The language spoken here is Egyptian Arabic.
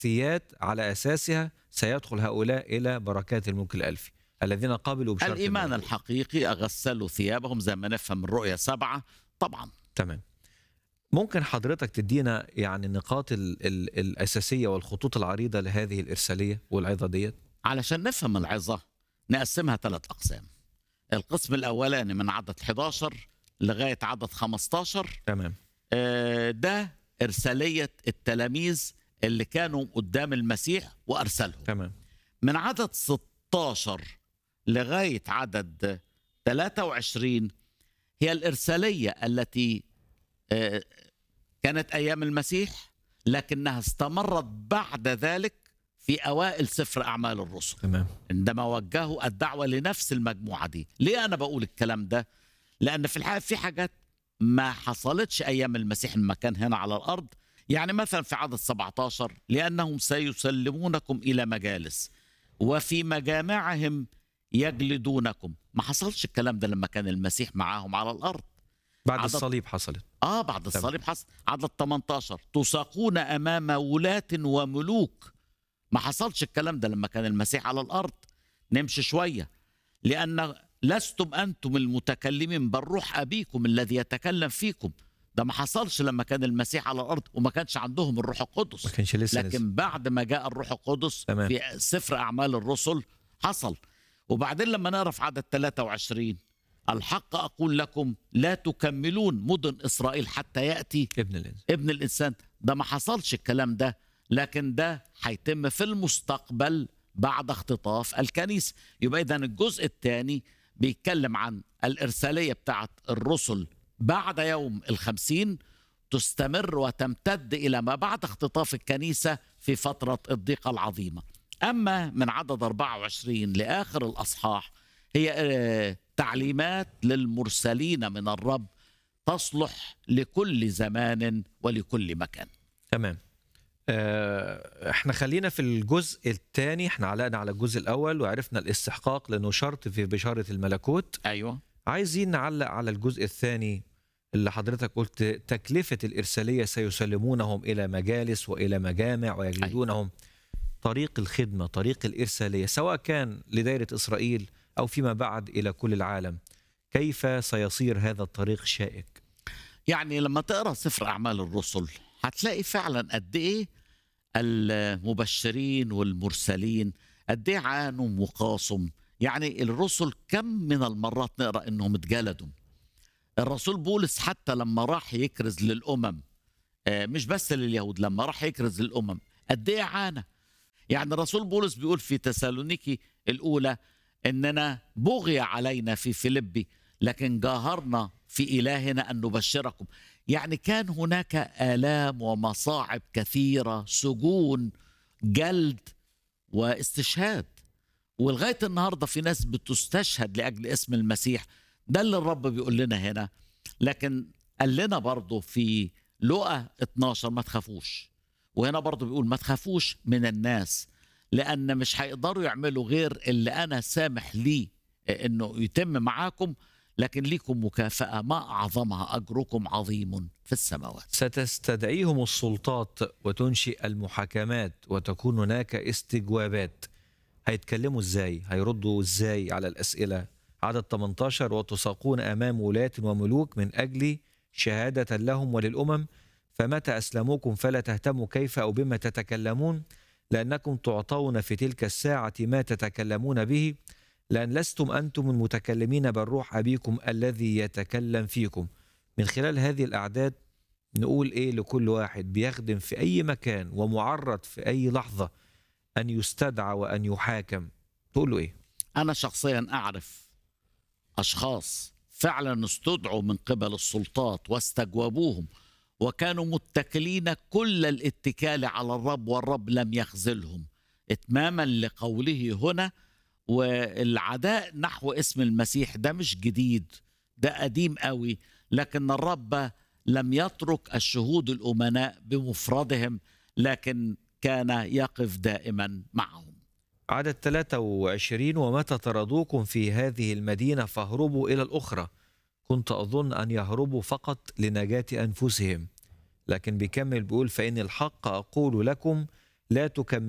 تحتيات على اساسها سيدخل هؤلاء الى بركات الملك الالفي الذين قبلوا بشرط الايمان الموت. الحقيقي اغسلوا ثيابهم زي ما نفهم من رؤيا سبعه طبعا تمام ممكن حضرتك تدينا يعني النقاط ال ال الاساسيه والخطوط العريضه لهذه الارساليه والعظه ديت علشان نفهم العظه نقسمها ثلاث اقسام القسم الاولاني من عدد 11 لغايه عدد 15 تمام آه، ده ارساليه التلاميذ اللي كانوا قدام المسيح وارسلهم تمام من عدد 16 لغايه عدد 23 هي الارساليه التي آه، كانت ايام المسيح لكنها استمرت بعد ذلك في اوائل سفر اعمال الرسل تمام عندما وجهوا الدعوه لنفس المجموعه دي ليه انا بقول الكلام ده لان في الحقيقه في حاجات ما حصلتش ايام المسيح لما كان هنا على الارض يعني مثلا في عدد 17 لانهم سيسلمونكم الى مجالس وفي مجامعهم يجلدونكم ما حصلش الكلام ده لما كان المسيح معاهم على الارض بعد عدد- الصليب حصلت اه بعد تمام. الصليب حصل عدد 18 تساقون امام ولاة وملوك ما حصلش الكلام ده لما كان المسيح على الارض نمشي شويه لان لستم انتم المتكلمين بل روح ابيكم الذي يتكلم فيكم ده ما حصلش لما كان المسيح على الارض وما كانش عندهم الروح القدس ما كانش لسه نزل. لكن بعد ما جاء الروح القدس تمام. في سفر اعمال الرسل حصل وبعدين لما نقرا في عدد 23 الحق اقول لكم لا تكملون مدن اسرائيل حتى ياتي ابن الانسان ابن الانسان ده ما حصلش الكلام ده لكن ده هيتم في المستقبل بعد اختطاف الكنيسه يبقى اذا الجزء الثاني بيتكلم عن الارساليه بتاعت الرسل بعد يوم الخمسين تستمر وتمتد الى ما بعد اختطاف الكنيسه في فتره الضيقه العظيمه اما من عدد 24 لاخر الاصحاح هي آه، تعليمات للمرسلين من الرب تصلح لكل زمان ولكل مكان تمام آه، احنا خلينا في الجزء الثاني احنا علقنا على الجزء الاول وعرفنا الاستحقاق لانه شرط في بشاره الملكوت ايوه عايزين نعلق على الجزء الثاني اللي حضرتك قلت تكلفة الإرسالية سيسلمونهم إلى مجالس وإلى مجامع ويجلدونهم طريق الخدمة طريق الإرسالية سواء كان لدائرة إسرائيل أو فيما بعد إلى كل العالم كيف سيصير هذا الطريق شائك يعني لما تقرا سفر اعمال الرسل هتلاقي فعلا قد ايه المبشرين والمرسلين قد ايه عانوا وقاسوا يعني الرسل كم من المرات نقرا انهم اتجلدوا الرسول بولس حتى لما راح يكرز للامم آه، مش بس لليهود لما راح يكرز للامم قد ايه عانى يعني الرسول بولس بيقول في تسالونيكي الاولى اننا بغي علينا في فيلبي لكن جاهرنا في الهنا ان نبشركم يعني كان هناك الام ومصاعب كثيره سجون جلد واستشهاد ولغايه النهارده في ناس بتستشهد لاجل اسم المسيح ده اللي الرب بيقول لنا هنا لكن قال لنا برضه في لقا 12 ما تخافوش وهنا برضه بيقول ما تخافوش من الناس لان مش هيقدروا يعملوا غير اللي انا سامح ليه انه يتم معاكم لكن ليكم مكافاه ما اعظمها اجركم عظيم في السماوات ستستدعيهم السلطات وتنشئ المحاكمات وتكون هناك استجوابات هيتكلموا ازاي هيردوا ازاي على الأسئلة عدد 18 وتساقون أمام ولاة وملوك من أجل شهادة لهم وللأمم فمتى أسلموكم فلا تهتموا كيف أو بما تتكلمون لأنكم تعطون في تلك الساعة ما تتكلمون به لأن لستم أنتم المتكلمين بل روح أبيكم الذي يتكلم فيكم من خلال هذه الأعداد نقول إيه لكل واحد بيخدم في أي مكان ومعرض في أي لحظة أن يستدعى وأن يحاكم تقول له إيه انا شخصيا اعرف اشخاص فعلا استدعوا من قبل السلطات واستجوبوهم وكانوا متكلين كل الاتكال على الرب والرب لم يخذلهم اتماما لقوله هنا والعداء نحو اسم المسيح ده مش جديد ده قديم قوي لكن الرب لم يترك الشهود الامناء بمفردهم لكن كان يقف دائما معهم عدد 23 ومتى طردوكم في هذه المدينة فاهربوا إلى الأخرى كنت أظن أن يهربوا فقط لنجاة أنفسهم لكن بيكمل بيقول فإن الحق أقول لكم لا تكمل